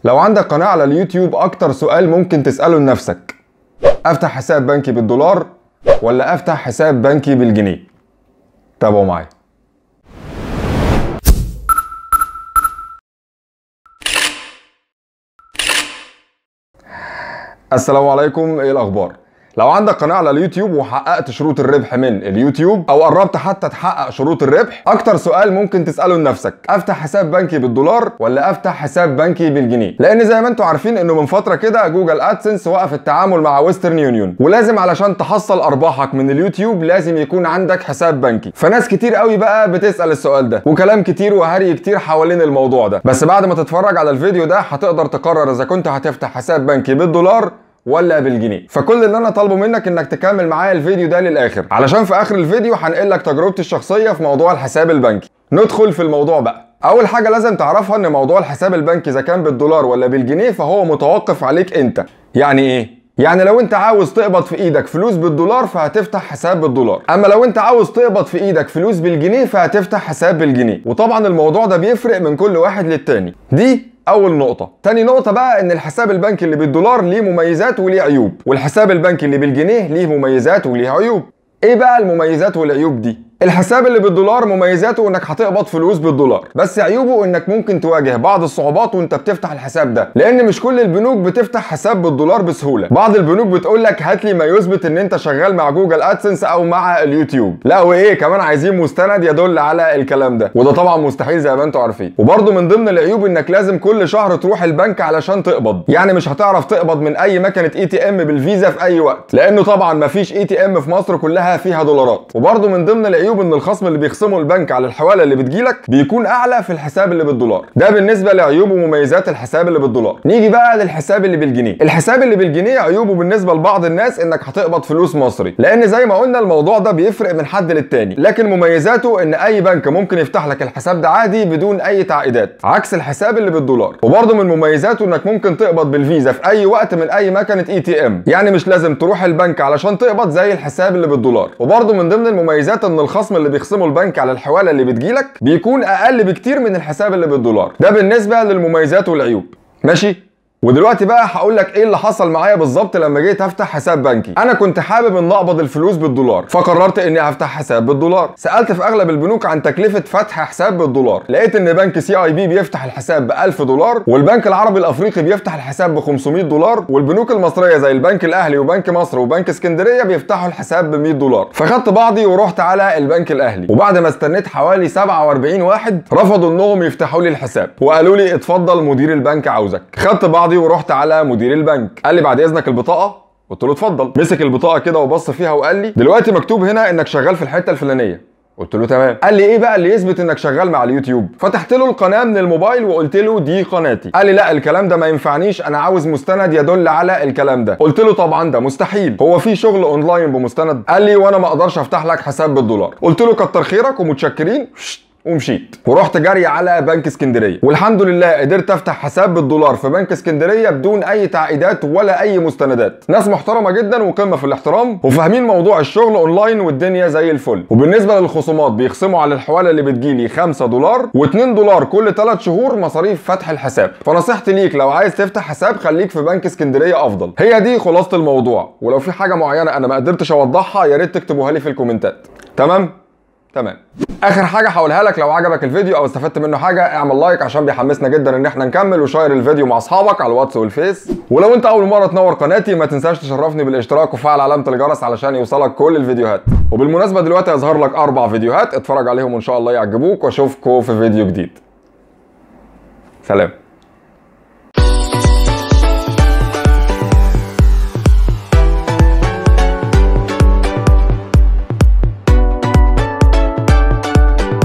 لو عندك قناة على اليوتيوب أكتر سؤال ممكن تسأله لنفسك أفتح حساب بنكي بالدولار ولا أفتح حساب بنكي بالجنيه تابعوا معايا السلام عليكم ايه الاخبار لو عندك قناه على اليوتيوب وحققت شروط الربح من اليوتيوب او قربت حتى تحقق شروط الربح اكتر سؤال ممكن تساله لنفسك افتح حساب بنكي بالدولار ولا افتح حساب بنكي بالجنيه لان زي ما انتم عارفين انه من فتره كده جوجل ادسنس وقف التعامل مع ويسترن يونيون ولازم علشان تحصل ارباحك من اليوتيوب لازم يكون عندك حساب بنكي فناس كتير قوي بقى بتسال السؤال ده وكلام كتير وهري كتير حوالين الموضوع ده بس بعد ما تتفرج على الفيديو ده هتقدر تقرر اذا كنت هتفتح حساب بنكي بالدولار ولا بالجنيه فكل اللي انا طالبه منك انك تكمل معايا الفيديو ده للاخر علشان في اخر الفيديو هنقل لك تجربتي الشخصيه في موضوع الحساب البنكي ندخل في الموضوع بقى اول حاجه لازم تعرفها ان موضوع الحساب البنكي اذا كان بالدولار ولا بالجنيه فهو متوقف عليك انت يعني ايه يعني لو انت عاوز تقبض في ايدك فلوس بالدولار فهتفتح حساب بالدولار اما لو انت عاوز تقبض في ايدك فلوس بالجنيه فهتفتح حساب بالجنيه وطبعا الموضوع ده بيفرق من كل واحد للتاني دي اول نقطة تاني نقطة بقى ان الحساب البنكي اللي بالدولار ليه مميزات وليه عيوب والحساب البنكي اللي بالجنيه ليه مميزات وليه عيوب ايه بقى المميزات والعيوب دي الحساب اللي بالدولار مميزاته انك هتقبض فلوس بالدولار بس عيوبه انك ممكن تواجه بعض الصعوبات وانت بتفتح الحساب ده لان مش كل البنوك بتفتح حساب بالدولار بسهوله بعض البنوك بتقول لك هات لي ما يثبت ان انت شغال مع جوجل ادسنس او مع اليوتيوب لا وايه كمان عايزين مستند يدل على الكلام ده وده طبعا مستحيل زي ما انتم عارفين وبرده من ضمن العيوب انك لازم كل شهر تروح البنك علشان تقبض يعني مش هتعرف تقبض من اي مكنه اي تي ام بالفيزا في اي وقت لانه طبعا مفيش اي تي ام في مصر كلها فيها دولارات وبرده من ضمن العيوب ان الخصم اللي بيخصمه البنك على الحواله اللي بتجيلك بيكون اعلى في الحساب اللي بالدولار ده بالنسبه لعيوب ومميزات الحساب اللي بالدولار نيجي بقى للحساب اللي بالجنيه الحساب اللي بالجنيه عيوبه بالنسبه لبعض الناس انك هتقبض فلوس مصري لان زي ما قلنا الموضوع ده بيفرق من حد للتاني لكن مميزاته ان اي بنك ممكن يفتح لك الحساب ده عادي بدون اي تعقيدات عكس الحساب اللي بالدولار وبرده من مميزاته انك ممكن تقبض بالفيزا في اي وقت من اي مكنه اي تي ام يعني مش لازم تروح البنك علشان تقبض زي الحساب اللي بالدولار وبرده من ضمن المميزات ان الخصم اللي بيخصمه البنك على الحواله اللي بتجيلك بيكون اقل بكتير من الحساب اللي بالدولار ده بالنسبه للمميزات والعيوب ماشي ودلوقتي بقى هقول لك ايه اللي حصل معايا بالظبط لما جيت افتح حساب بنكي انا كنت حابب ان اقبض الفلوس بالدولار فقررت اني هفتح حساب بالدولار سالت في اغلب البنوك عن تكلفه فتح حساب بالدولار لقيت ان بنك سي اي بي بيفتح الحساب ب 1000 دولار والبنك العربي الافريقي بيفتح الحساب ب 500 دولار والبنوك المصريه زي البنك الاهلي وبنك مصر وبنك اسكندريه بيفتحوا الحساب ب 100 دولار فخدت بعضي ورحت على البنك الاهلي وبعد ما استنيت حوالي 47 واحد رفضوا انهم يفتحوا لي الحساب وقالوا لي اتفضل مدير البنك عاوزك خدت بعضي ورحت على مدير البنك قال لي بعد اذنك البطاقه قلت له اتفضل مسك البطاقه كده وبص فيها وقال لي دلوقتي مكتوب هنا انك شغال في الحته الفلانيه قلت له تمام قال لي ايه بقى اللي يثبت انك شغال مع اليوتيوب فتحت له القناه من الموبايل وقلت له دي قناتي قال لي لا الكلام ده ما ينفعنيش انا عاوز مستند يدل على الكلام ده قلت له طبعا ده مستحيل هو في شغل اونلاين بمستند قال لي وانا ما اقدرش افتح لك حساب بالدولار قلت له كتر خيرك ومتشكرين ومشيت ورحت جري على بنك اسكندريه والحمد لله قدرت افتح حساب بالدولار في بنك اسكندريه بدون اي تعقيدات ولا اي مستندات ناس محترمه جدا وقمه في الاحترام وفاهمين موضوع الشغل اونلاين والدنيا زي الفل وبالنسبه للخصومات بيخصموا على الحواله اللي بتجيلي 5 دولار و2 دولار كل 3 شهور مصاريف فتح الحساب فنصيحتي ليك لو عايز تفتح حساب خليك في بنك اسكندريه افضل هي دي خلاصه الموضوع ولو في حاجه معينه انا ما قدرتش اوضحها يا ريت تكتبوها لي في الكومنتات تمام تمام اخر حاجه هقولها لك لو عجبك الفيديو او استفدت منه حاجه اعمل لايك عشان بيحمسنا جدا ان احنا نكمل وشير الفيديو مع اصحابك على الواتس والفيس ولو انت اول مره تنور قناتي ما تنساش تشرفني بالاشتراك وفعل علامه الجرس علشان يوصلك كل الفيديوهات وبالمناسبه دلوقتي هيظهر لك اربع فيديوهات اتفرج عليهم وان شاء الله يعجبوك واشوفكم في فيديو جديد سلام